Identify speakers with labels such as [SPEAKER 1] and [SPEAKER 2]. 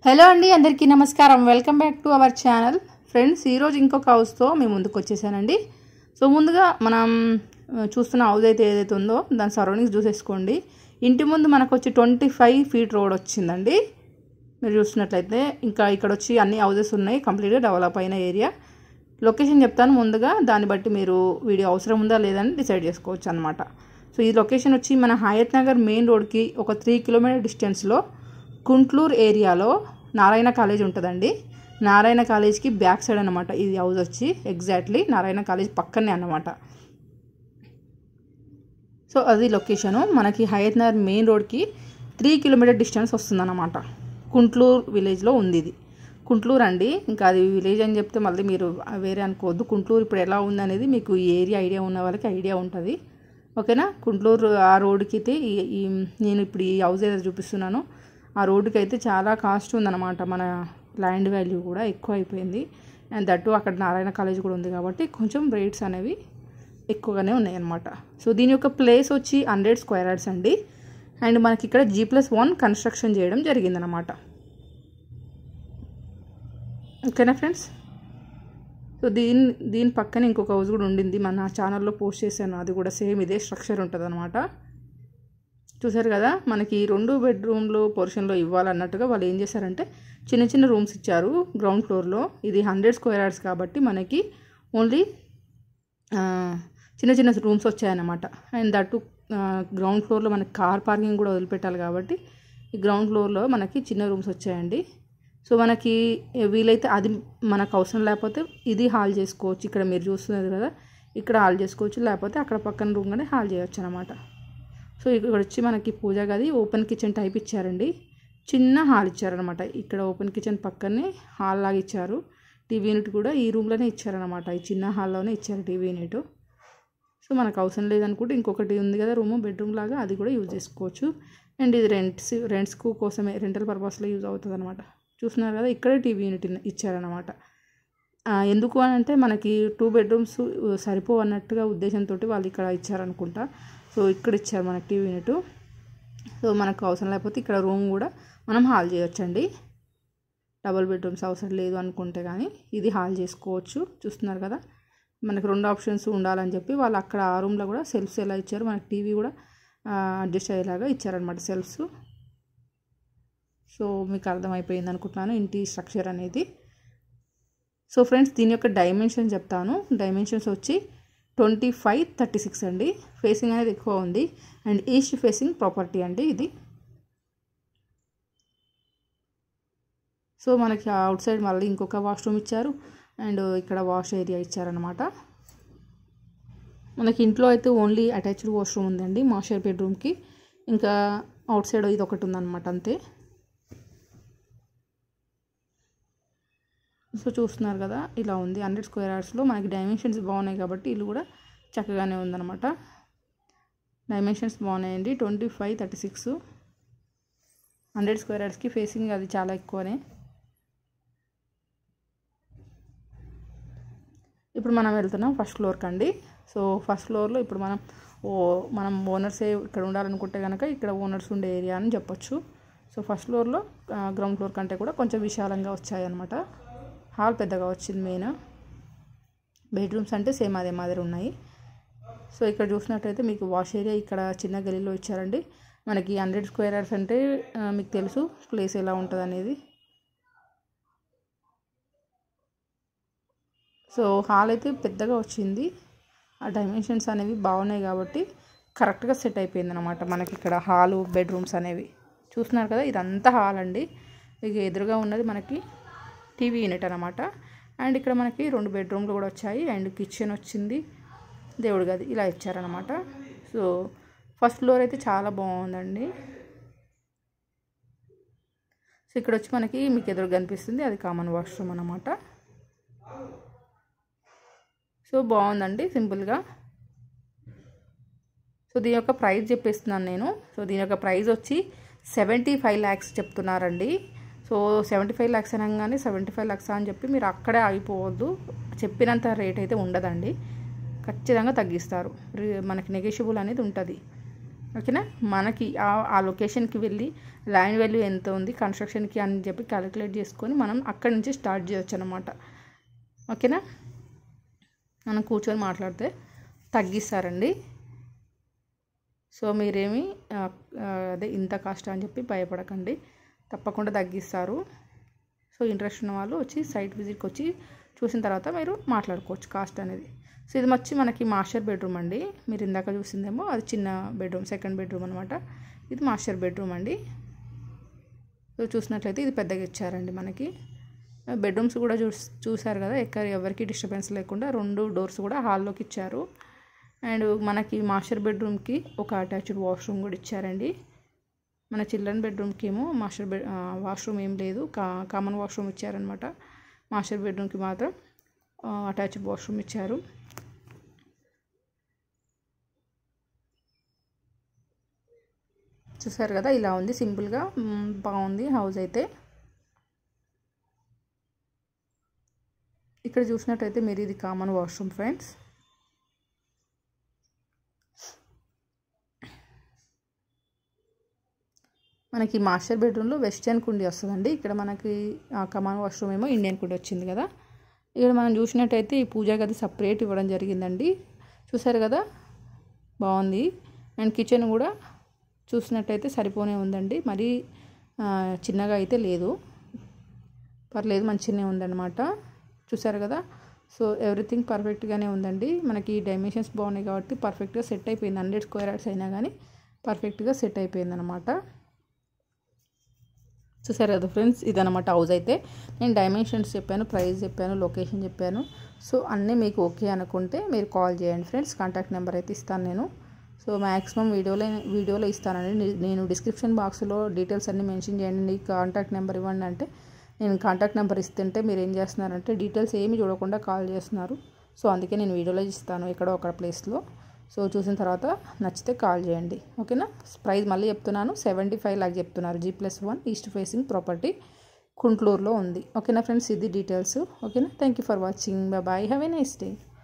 [SPEAKER 1] hello అండి అందరికీ నమస్కారం welcome back to our channel friends ఈరోజు ఇంకొక హౌస్తో మేము ముందుకు వచ్చేసానండి సో ముందుగా మనం ఆ, చూస్తున్న హౌస్ అయితే ఏదైతే ఉందో దాని సరౌండింగ్స్ చూసేసుకోండి ఇంటి ముందు మనకు వచ్చి ట్వంటీ ఫైవ్ ఫీట్ రోడ్ వచ్చిందండి మీరు చూస్తున్నట్లయితే ఇంకా ఇక్కడ వచ్చి అన్ని హౌసెస్ ఉన్నాయి కంప్లీట్గా డెవలప్ అయిన ఏరియా లొకేషన్ చెప్తాను ముందుగా దాన్ని బట్టి మీరు వీడియో అవసరం ఉందా లేదని డిసైడ్ చేసుకోవచ్చు అనమాట సో ఈ లొకేషన్ వచ్చి మన హయత్ నగర్ మెయిన్ రోడ్కి ఒక త్రీ కిలోమీటర్ డిస్టెన్స్లో కుంట్లూరు ఏరియాలో నారాయణ కాలేజ్ ఉంటుందండి నారాయణ కాలేజ్కి బ్యాక్ సైడ్ అనమాట ఇది హౌస్ వచ్చి ఎగ్జాక్ట్లీ నారాయణ కాలేజ్ పక్కనే అన్నమాట సో అది లొకేషను మనకి హయత్ నగర్ మెయిన్ రోడ్కి త్రీ కిలోమీటర్ డిస్టెన్స్ వస్తుందన్నమాట కుంట్లూరు విలేజ్లో ఉంది ఇది కుంట్లూరు అండి ఇంకా అది విలేజ్ అని చెప్తే మళ్ళీ మీరు వేరే అనుకోవద్దు కుంట్లూరు ఇప్పుడు ఎలా ఉంది అనేది మీకు ఈ ఏరియా ఐడియా ఉన్న వాళ్ళకి ఐడియా ఉంటుంది ఓకేనా కుంట్లూరు ఆ రోడ్డుకి అయితే ఈ ఈ- నేను ఇప్పుడు ఈ హౌస్ ఏదైతే చూపిస్తున్నానో ఆ రోడ్డుకి అయితే చాలా కాస్ట్ ఉందన్నమాట మన ల్యాండ్ వాల్యూ కూడా ఎక్కువ అయిపోయింది అండ్ దట్టు అక్కడ నారాయణ కాలేజ్ కూడా ఉంది కాబట్టి కొంచెం రేట్స్ అనేవి ఎక్కువగానే ఉన్నాయి అన్నమాట సో దీని యొక్క ప్లేస్ వచ్చి హండ్రెడ్ స్క్వేర్ యార్డ్స్ అండి అండ్ మనకి ఇక్కడ జీ ప్లస్ వన్ కన్స్ట్రక్షన్ చేయడం జరిగిందనమాట ఓకేనా ఫ్రెండ్స్ సో దీని దీని పక్కన ఇంకొక హౌస్ కూడా ఉండింది మన ఛానల్లో పోస్ట్ చేశాను అది కూడా సేమ్ ఇదే స్ట్రక్చర్ ఉంటుంది అనమాట చూసారు కదా మనకి రెండు బెడ్రూమ్లు పోర్షన్లో ఇవ్వాలన్నట్టుగా వాళ్ళు ఏం చేశారంటే చిన్న చిన్న రూమ్స్ ఇచ్చారు గ్రౌండ్ ఫ్లోర్లో ఇది హండ్రెడ్ స్క్వేర్ యార్డ్స్ కాబట్టి మనకి ఓన్లీ ఆ, చిన్న చిన్న రూమ్స్ వచ్చాయన్నమాట అండ్ దట్టు గ్రౌండ్ ఫ్లోర్లో మనకి కార్ పార్కింగ్ కూడా వదిలిపెట్టాలి కాబట్టి ఈ గ్రౌండ్ ఫ్లోర్లో మనకి చిన్న రూమ్స్ వచ్చాయండి సో మనకి వీలైతే అది మనకు అవసరం లేకపోతే ఇది హాల్ చేసుకోవచ్చు ఇక్కడ మీరు చూస్తున్నారు కదా ఇక్కడ హాల్ చేసుకోవచ్చు లేకపోతే అక్కడ పక్కన రూమ్ కానీ హాల్ చేయొచ్చు అనమాట సో ఇక్కడ వచ్చి మనకి పూజ గది ఓపెన్ కిచెన్ టైప్ ఇచ్చారండి చిన్న హాల్ ఇచ్చారనమాట ఇక్కడ ఓపెన్ కిచెన్ పక్కనే హాల్ లాగా ఇచ్చారు టీవీ యూనిట్ కూడా ఈ రూమ్లోనే ఇచ్చారనమాట ఈ చిన్న హాల్లోనే ఇచ్చారు టీవీ యూనిట్ సో మనకు అవసరం లేదనుకుంటే ఇంకొకటి ఉంది కదా రూమ్ బెడ్రూమ్ లాగా అది కూడా యూజ్ చేసుకోవచ్చు అండ్ ఇది రెంట్స్ రెంట్స్కు కోసమే రెంటల్ పర్పస్లో యూజ్ అవుతుంది అనమాట చూస్తున్నారు కదా ఇక్కడే టీవీ యూనిట్ ఇచ్చారనమాట ఆ, ఎందుకు అని అంటే మనకి టూ బెడ్రూమ్స్ సరిపో అన్నట్టుగా ఉద్దేశంతో వాళ్ళు ఇక్కడ ఇచ్చారనుకుంటా సో ఇక్కడ ఇచ్చారు మనకి టీవీ యూనిట్ సో మనకు అవసరం లేకపోతే ఇక్కడ రూమ్ కూడా మనం హాల్ చేయొచ్చండి డబుల్ బెడ్రూమ్స్ అవసరం లేదు అనుకుంటే కానీ ఇది హాల్ చేసుకోవచ్చు చూస్తున్నారు కదా మనకు రెండు ఆప్షన్స్ ఉండాలని చెప్పి వాళ్ళు అక్కడ ఆ రూమ్లో కూడా సెల్ఫ్స్ ఎలా ఇచ్చారు మనకి టీవీ కూడా అడ్జస్ట్ అయ్యేలాగా ఇచ్చారనమాట సెల్ఫ్స్ సో మీకు అర్థమైపోయింది అనుకుంటున్నాను ఇంటి స్ట్రక్చర్ అనేది సో ఫ్రెండ్స్ దీని యొక్క డైమెన్షన్ చెప్తాను డైమెన్షన్స్ వచ్చి ట్వంటీ ఫైవ్ థర్టీ సిక్స్ అండి ఫేసింగ్ అనేది ఎక్కువ ఉంది అండ్ ఈస్ట్ ఫేసింగ్ ప్రాపర్టీ అండి ఇది సో మనకి అవుట్ సైడ్ మళ్ళీ ఇంకొక వాష్రూమ్ ఇచ్చారు అండ్ ఇక్కడ వాష్ ఏరియా ఇచ్చారనమాట మనకి ఇంట్లో అయితే ఓన్లీ అటాచ్డ్ వాష్రూమ్ ఉందండి మాస్టర్ బెడ్రూమ్కి ఇంకా అవుట్ సైడ్ ఇది ఒకటి ఉందన్నమాట అంతే సో చూస్తున్నారు కదా ఇలా ఉంది హండ్రెడ్ స్క్వేర్ యార్డ్స్లో మనకి డైమెన్షన్స్ బాగున్నాయి కాబట్టి ఇల్లు కూడా చక్కగానే ఉందన్నమాట డైమెన్షన్స్ బాగున్నాయండి twenty five thirty six hundred square యార్డ్స్కి ఫేసింగ్ అది చాలా ఎక్కువనే ఇప్పుడు మనం వెళ్తున్నాం ఫస్ట్ ఫ్లోర్కి అండి సో ఫస్ట్ ఫ్లోర్లో ఇప్పుడు మనం ఓ మనం ఓనర్సే ఇక్కడ ఉండాలనుకుంటే కనుక ఇక్కడ ఓనర్స్ ఉండే ఏరియా అని చెప్పొచ్చు సో ఫస్ట్ ఫ్లోర్లో గ్రౌండ్ ఫ్లోర్ కంటే కూడా కొంచెం విశాలంగా వచ్చాయి అనమాట హాల్ పెద్దగా వచ్చింది మెయిన్ బెడ్రూమ్స్ అంటే సేమ్ అదే మాదిరి ఉన్నాయి సో ఇక్కడ చూసినట్టయితే మీకు వాష్ ఏరియా ఇక్కడ చిన్న గలీలో ఇచ్చారండి మనకి హండ్రెడ్ స్క్వేర్ యార్డ్స్ అంటే ఆ, మీకు తెలుసు ప్లేస్ ఎలా ఉంటుంది అనేది సో హాల్ అయితే పెద్దగా వచ్చింది ఆ డైమెన్షన్స్ అనేవి బాగున్నాయి కాబట్టి కరెక్ట్గా సెట్ అయిపోయింది అనమాట మనకి ఇక్కడ హాలు బెడ్రూమ్స్ అనేవి చూస్తున్నారు కదా ఇదంతా హాల్ అండి ఇక ఎదురుగా ఉన్నది మనకి టీవీ యూనిట్ అనమాట అండ్ ఇక్కడ మనకి రెండు బెడ్రూమ్లు కూడా వచ్చాయి అండ్ కిచెన్ వచ్చింది దేవుడి గది ఇలా ఇచ్చారనమాట సో ఫస్ట్ ఫ్లోర్ అయితే చాలా బాగుందండి సో ఇక్కడ వచ్చి మనకి మీకు ఎదురు కనిపిస్తుంది అది కామన్ వాష్రూమ్ అనమాట సో బాగుందండి సింపుల్గా సో దీని యొక్క ప్రైస్ చెప్పేస్తున్నాను నేను సో దీని యొక్క ప్రైస్ వచ్చి సెవెంటీ ఫైవ్ ల్యాక్స్ చెప్తున్నారండి సో సెవెంటీ ఫైవ్ ల్యాక్స్ అనగానే సెవెంటీ ఫైవ్ ల్యాక్స్ అని చెప్పి మీరు అక్కడే ఆగిపోవద్దు చెప్పినంత రేట్ అయితే ఉండదండి ఖచ్చితంగా తగ్గిస్తారు రి- మనకి నెగోషియబుల్ అనేది ఉంటుంది ఓకేనా మనకి ఆ ఆ లొకేషన్కి వెళ్ళి ల్యాండ్ వాల్యూ ఎంత ఉంది కన్స్ట్రక్షన్కి అని చెప్పి క్యాలిక్యులేట్ చేసుకొని మనం అక్కడి నుంచి స్టార్ట్ చేయొచ్చు అనమాట ఓకేనా మనం కూర్చొని మాట్లాడితే తగ్గిస్తారండి సో మీరేమి ఆ, ఆ, అదే ఇంత కాస్ట్ అని చెప్పి భయపడకండి తప్పకుండా తగ్గిస్తారు సో ఇంట్రెస్ట్ ఉన్న వాళ్ళు వచ్చి సైట్ విజిట్కి వచ్చి చూసిన తర్వాత మీరు మాట్లాడుకోవచ్చు కాస్ట్ అనేది సో ఇది వచ్చి మనకి మాస్టర్ బెడ్రూమ్ అండి మీరు ఇందాక చూసిందేమో అది చిన్న బెడ్రూమ్ సెకండ్ బెడ్రూమ్ అనమాట ఇది మాస్టర్ బెడ్రూమ్ అండి సో చూసినట్లయితే ఇది పెద్దగా ఇచ్చారండి మనకి బెడ్రూమ్స్ కూడా చూ చూసారు కదా ఎక్కడ ఎవరికి డిస్టర్బెన్స్ లేకుండా రెండు డోర్స్ కూడా హాల్లోకి ఇచ్చారు అండ్ మనకి మాస్టర్ బెడ్రూమ్కి ఒక అటాచ్డ్ వాష్రూమ్ కూడా ఇచ్చారండి మన చిల్డ్రన్ బెడ్రూమ్కి ఏమో మాస్టర్ బెడ్ వాష్రూమ్ ఏం లేదు కా కామన్ వాష్రూమ్ ఇచ్చారనమాట మాస్టర్ బెడ్రూమ్కి మాత్రం అటాచ్డ్ వాష్రూమ్ ఇచ్చారు చూసారు కదా ఇలా ఉంది సింపుల్గా మ్, బాగుంది హౌస్ అయితే ఇక్కడ చూసినట్టయితే మీరు ఇది కామన్ వాష్రూమ్ ఫ్రెండ్స్ మనకి మాస్టర్ బెడ్రూమ్లో వెస్టర్న్ కుండి వస్తుందండి ఇక్కడ మనకి ఆ కమాన్ వాష్రూమ్ ఏమో ఇండియన్ కుండి వచ్చింది కదా ఇక్కడ మనం చూసినట్టయితే ఈ పూజా గది సపరేట్ ఇవ్వడం జరిగిందండి చూసారు కదా బాగుంది అండ్ కిచెన్ కూడా చూసినట్టయితే సరిపోనే ఉందండి మరీ ఆ, చిన్నగా అయితే లేదు పర్లేదు మంచిగానే ఉందన్నమాట చూసారు కదా సో ఎవ్రీథింగ్ పర్ఫెక్ట్గానే ఉందండి మనకి డైమెన్షన్స్ బాగున్నాయి కాబట్టి పర్ఫెక్ట్గా సెట్ అయిపోయింది హండ్రెడ్ స్క్వేర్ యార్డ్స్ అయినా కానీ పర్ఫెక్ట్గా సెట్ అయిపోయింది అనమాట చూసారు కదా ఫ్రెండ్స్ ఇదనమాట హౌస్ అయితే నేను డైమెన్షన్స్ చెప్పాను ప్రైస్ చెప్పాను లొకేషన్ చెప్పాను సో అన్నీ మీకు ఓకే అనుకుంటే మీరు కాల్ చేయండి ఫ్రెండ్స్ కాంటాక్ట్ నెంబర్ అయితే ఇస్తాను నేను సో మ్యాక్సిమం వీడియోలో వీడియోలో ఇస్తానండి నే- నేను డిస్క్రిప్షన్ బాక్స్లో డీటెయిల్స్ అన్నీ మెన్షన్ చేయండి నీ కాంటాక్ట్ నెంబర్ ఇవ్వండి అంటే నేను కాంటాక్ట్ నెంబర్ ఇస్తుంటే మీరు ఏం చేస్తున్నారంటే డీటెయిల్స్ ఏమి చూడకుండా కాల్ చేస్తున్నారు సో అందుకే నేను వీడియోలో ఇస్తాను ఎక్కడో ఒక ప్లేస్లో సో చూసిన తర్వాత నచ్చితే కాల్ చేయండి ఓకేనా ప్రైస్ మళ్ళీ చెప్తున్నాను సెవెంటీ ఫైవ్ లాక్ చెప్తున్నారు G plus one east facing property కుంట్లూరులో ఉంది ఓకేనా ఫ్రెండ్స్ ఇది డీటెయిల్స్ ఓకేనా thank you for watching bye have a nice day